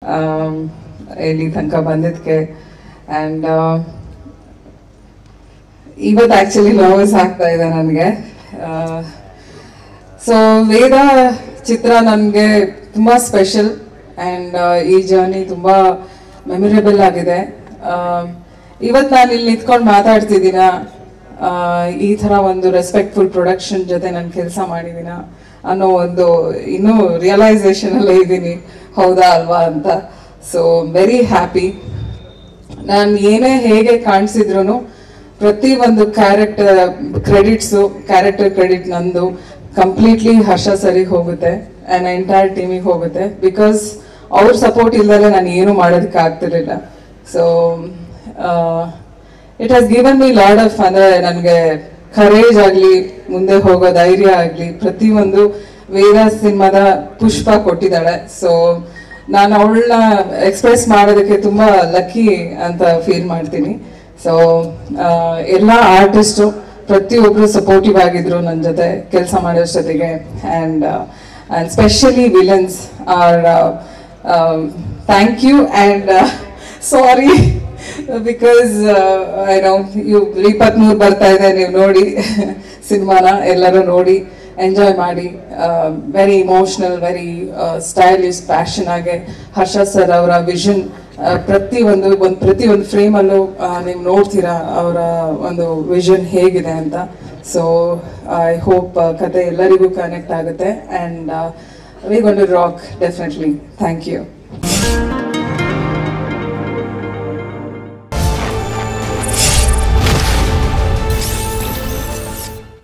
ಇಲ್ಲಿ ತನಕ ಬಂದಿದ್ದಕ್ಕೆ ಆ್ಯಂಡ್ ಇವತ್ತು ಆ್ಯಕ್ಚುಲಿ ನರ್ವಸ್ ಆಗ್ತಾ ಇದೆ ನನಗೆ ಸೊ ವೇದ ಚಿತ್ರ ನನಗೆ ತುಂಬ ಸ್ಪೆಷಲ್ ಆ್ಯಂಡ್ ಈ ಜರ್ನಿ ತುಂಬ ಮೆಮೊರೇಬಲ್ ಆಗಿದೆ ಇವತ್ತು ನಾನು ಇಲ್ಲಿ ನಿಂತ್ಕೊಂಡು ಮಾತಾಡ್ತಿದ್ದೀನ ಆ, ಈ ಥರ ಒಂದು ರೆಸ್ಪೆಕ್ಟ್ಫುಲ್ ಪ್ರೊಡಕ್ಷನ್ ಜೊತೆ ನಾನು ಕೆಲಸ ಮಾಡಿದ್ದೀನ ಅನ್ನೋ ಒಂದು ಇನ್ನೂ ರಿಯಲೈಸೇಷನ್ ಅಲ್ಲೇ ಇದ್ದೀನಿ ಹೌದಾ ಅಲ್ವಾ ಅಂತ ಸೊ ವೆರಿ ಹ್ಯಾಪಿ ನಾನು ಏನೇ ಹೇಗೆ ಕಾಣಿಸಿದ್ರು ಪ್ರತಿ ಒಂದು ಕ್ಯಾರೆಕ್ಟರ್ ಕ್ರೆಡಿಟ್ಸು ಕ್ಯಾರೆಕ್ಟರ್ ಕ್ರೆಡಿಟ್ ನಂದು ಕಂಪ್ಲೀಟ್ಲಿ ಹರ್ಷ ಸರಿಗೆ ಹೋಗುತ್ತೆ ಆ್ಯಂಡ್ ಎಂಟೈರ್ ಟೀಮಿಗೆ ಹೋಗುತ್ತೆ ಬಿಕಾಸ್ ಅವ್ರ ಸಪೋರ್ಟ್ ಇಲ್ಲದೆ ನಾನು ಏನು ಮಾಡೋದಕ್ಕೆ ಆಗ್ತಿರ್ಲಿಲ್ಲ so it has given me lot of ಅಂದರೆ ನನಗೆ ಕರೇಜ್ ಆಗಲಿ ಮುಂದೆ ಹೋಗೋ ಧೈರ್ಯ ಆಗಲಿ ಪ್ರತಿಯೊಂದು ವೇದ ಸಿನಿಮಾದ ಪುಷ್ಪ ಕೊಟ್ಟಿದ್ದಾಳೆ ಸೊ ನಾನು ಅವಳನ್ನ ಎಕ್ಸ್ಪ್ರೆಸ್ ಮಾಡೋದಕ್ಕೆ ತುಂಬ ಲಕ್ಕಿ ಅಂತ ಫೀಲ್ ಮಾಡ್ತೀನಿ ಸೊ ಎಲ್ಲ ಆರ್ಟಿಸ್ಟು ಪ್ರತಿಯೊಬ್ಬರು ಸಪೋರ್ಟಿವ್ ಆಗಿದ್ರು ನನ್ನ ಜೊತೆ ಕೆಲಸ ಮಾಡೋದ್ರ ಜೊತೆಗೆ and and specially villains are thank you and sorry because ಏನೋ ಇವು ಇಪ್ಪತ್ತ್ಮೂರು ಬರ್ತಾ ಇದೆ ನೀವು ನೋಡಿ ಸಿನಿಮಾನ ಎಲ್ಲರೂ ನೋಡಿ ಎಂಜಾಯ್ ಮಾಡಿ very emotional very stylish passion ಆಗಿ ಹರ್ಷ ಸರ್ ಅವರ ವಿಷನ್ ಪ್ರತಿ ಒಂದು ಒಂದು ಪ್ರತಿ ಒಂದು ಫ್ರೇಮಲ್ಲೂ ನೀವು ನೋಡ್ತೀರಾ ಅವರ ಒಂದು ವಿಷನ್ ಹೇಗಿದೆ ಅಂತ ಸೊ ಐ ಹೋಪ್ ಕತೆ ಎಲ್ಲರಿಗೂ ಕನೆಕ್ಟ್ ಆಗುತ್ತೆ and we gonna rock definitely thank you